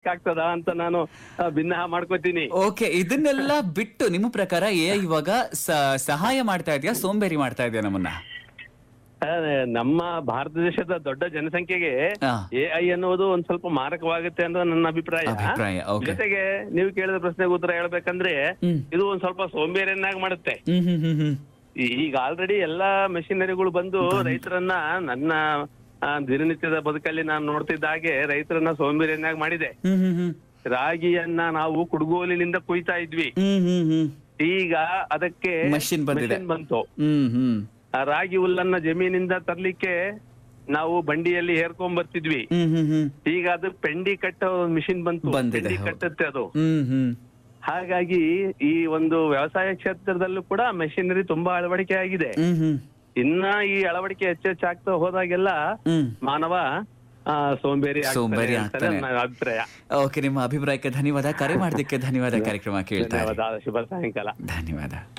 ಆಗ್ತದ ಅಂತ ನಾನು ಆ, ಭಿನ್ನ ಮಾಡ್ಕೋತೀನಿ ಓಕೆ ಇದನ್ನೆಲ್ಲ ಬಿಟ್ಟು ನಿಮ್ಮ ಪ್ರಕಾರ ಎ ಇವಾಗ ಸ- ಸಹಾಯ ಮಾಡ್ತಾ ಇದೆಯಾ ಸೋಂಬೇರಿ ಮಾಡ್ತಾ ಇದೆಯಾ ನಮ್ಮನ್ನ ಆ, ನಮ್ಮ ಭಾರತ ದೇಶದ ದೊಡ್ಡ ಜನಸಂಖ್ಯೆಗೆ ಹಾ. ಎ ಐ ಅನ್ನೋದು ಒಂದ್ ಸ್ವಲ್ಪ ಮಾರಕವಾಗುತ್ತೆ ಅನ್ನೋ ನನ್ನ ಅಭಿಪ್ರಾಯ ಅಭಿಪ್ರಾಯ, okay. ಜೊತೆಗೆ ನೀವು ಕೇಳಿದ ಪ್ರಶ್ನೆಗೆ ಉತ್ತರ ಹೇಳ್ಬೇಕಂದ್ರೆ ಹ್ಮ್. ಇದು ಒಂದ್ ಸ್ವಲ್ಪ ಸೋಂಬೇರಿಯನ್ನಾಗಿ ಮಾಡುತ್ತೆ ಹ್ಮ್ ಹ್ಮ್ ಹ್ಮ್ ಹ್ಮ್ ಈ- ಈಗ ಆಲ್ರೆಡಿ ಎಲ್ಲಾ ಮೆಷಿನರಿಗಳು ಬಂದು ರೈತರನ್ನ ನನ್ನ ಆ, ದಿನನಿತ್ಯದ ಬದುಕಲ್ಲಿ ನಾನು ನೋಡ್ತಿದ್ದ ಹಾಗೆ ರೈತರನ್ನ ಸೋಂಬೇರಿಯನ್ನಾಗಿ ಮಾಡಿದೆ ಹ್ಮ್ ಹ್ಮ್ ಹ್ಮ್ ರಾಗಿಯನ್ನ ನಾವು ಕುಡುಗೋಲಿನಿಂದ ಕುಯ್ತಾ ಇದ್ವಿ ಹ್ಮ್ ಹ್ಮ್ ಹ್ಮ್ ಈಗ ಅದಕ್ಕೆ Machine ಬಂದಿದೆ. machine ಬಂತು ಹ್ಮ್ ಹ್ಮ್ ಆ ರಾಗಿ ಹುಲ್ಲನ್ನ ಜಮೀನಿಂದ ತರ್ಲಿಕ್ಕೆ ನಾವು ಬಂಡಿಯಲ್ಲಿ ಹೇರ್ಕೊಂಡ್ ಬರ್ತಿದ್ವಿ ಹ್ಮ್ ಹ್ಮ್ ಹ್ಮ್ ಈಗ ಅದು ಪೆಂಡಿ ಕಟ್ಟೋ ಮಿಷಿನ್ ಬಂತು ಬಂದಿದೆ, ಪೆಂಡಿ ಹೌದು. ಕಟ್ಟುತ್ತೆ ಅದು ಹ್ಮ್ ಹ್ಮ್ ಹಾಗಾಗಿ ಈ ಒಂದು ವ್ಯವಸಾಯ ಕ್ಷೇತ್ರದಲ್ಲೂ ಕೂಡ ಮೆಷಿನರಿ ತುಂಬಾ ಅಳವಡಿಕೆ ಆಗಿದೆ ಹ್ಮ್ ಹ್ಮ್ ಇನ್ನ ಈ ಅಳವಡಿಕೆ ಹೆಚ್ಚೆಚ್ಚಾಗ್ತಾ ಹೋದಾಗೆಲ್ಲ ಹ್ಮ್ ಮಾನವ ಆ, ಸೋಂಬೇರಿ ಆಗ್ತಾನೆ ಸೋಂಬೇರಿ ಅಂತಾನೆ ಆಗ್ತಾನೆ. ನನ್ನ ಅಭಿಪ್ರಾಯ ಓಕೆ ನಿಮ್ಮ ಅಭಿಪ್ರಾಯಕ್ಕೆ ಧನ್ಯವಾದ ಕರೆ ಮಾಡೋದಕ್ಕೆ ಧನ್ಯವಾದ ಕಾರ್ಯಕ್ರಮ ಕೇಳ್ತಾ ಇರಿ. ಧನ್ಯವಾದ ಶುಭ ಸಾಯಂಕಾಲ ಧನ್ಯವಾದ